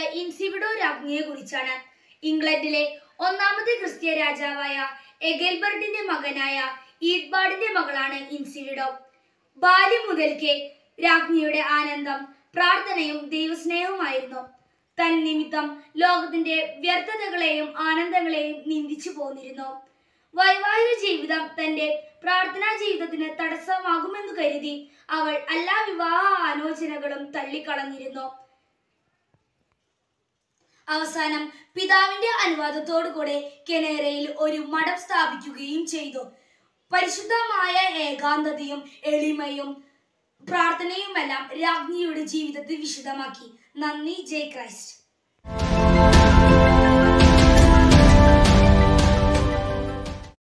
ഇൻസിവിഡോ രാജ്ഞിയെ കുറിച്ചാണ് ഇംഗ്ലണ്ടിലെ ഒന്നാമത്തെ ക്രിസ്ത്യ രാജാവായ എഗൽബർട്ടിന്റെ മകനായ ഈഡ്ബാർഡിന്റെ മകളാണ് ഇൻസിവിഡോ ബാല്യം മുതൽക്കേ രാജ്ഞിയുടെ ആനന്ദം പ്രാർത്ഥനയും ദൈവസ്നേഹവുമായിരുന്നു തൻ നിമിത്തം ലോകത്തിന്റെ വ്യർത്ഥതകളെയും ആനന്ദങ്ങളെയും നിന്ദിച്ചു പോന്നിരുന്നു വൈവാഹിക ജീവിതം തന്റെ പ്രാർത്ഥനാ ജീവിതത്തിന് തടസ്സമാകുമെന്ന് കരുതി അവൾ എല്ലാ വിവാഹ ആലോചനകളും തള്ളിക്കളഞ്ഞിരുന്നു അവസാനം പിതാവിന്റെ അനുവാദത്തോടുകൂടെ കെനേറയിൽ ഒരു മഠം സ്ഥാപിക്കുകയും ചെയ്തു പരിശുദ്ധമായ ഏകാന്തതയും എളിമയും പ്രാർത്ഥനയുമെല്ലാം രാജ്ഞിയുടെ ജീവിതത്തിൽ വിശദമാക്കി നന്ദി ജയ് ക്രൈസ്റ്റ്